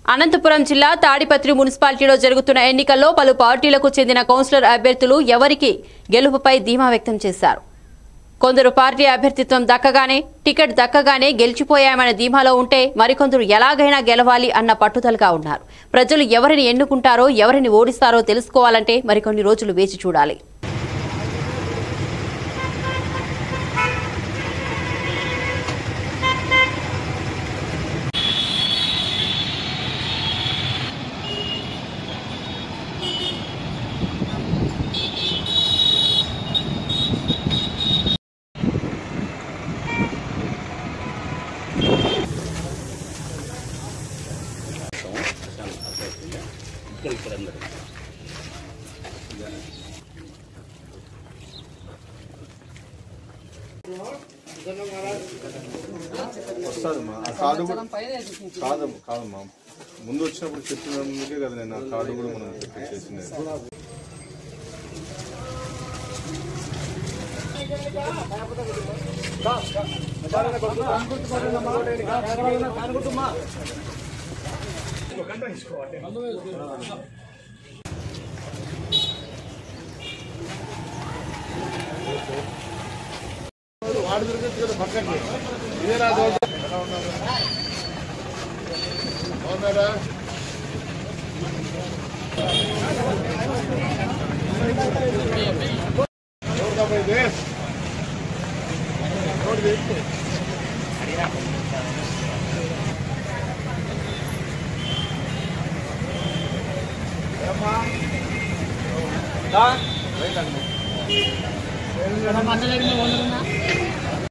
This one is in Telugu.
అనంతపురం జిల్లా తాడిపత్రి మున్సిపాలిటీలో జరుగుతున్న ఎన్నికల్లో పలు పార్టీలకు చెందిన కౌన్సిలర్ అభ్యర్థులు ఎవరికి గెలుపుపై ధీమా వ్యక్తం చేశారు కొందరు పార్టీ అభ్యర్థిత్వం దక్కగానే టికెట్ దక్కగానే గెలిచిపోయామనే ధీమాలో ఉంటే మరికొందరు ఎలాగైనా గెలవాలి అన్న పట్టుదలగా ఉన్నారు ప్రజలు ఎవరిని ఎన్నుకుంటారో ఎవరిని ఓడిస్తారో తెలుసుకోవాలంటే మరికొన్ని రోజులు వేచి చూడాలి వస్తుంది మా ఆ కార్డు కూడా కాదు కాదమ్మా ముందు వచ్చినప్పుడు చెప్పినందుకే కదా నేను ఆ కార్డు కూడా మనం తెప్పించేసింది మండలం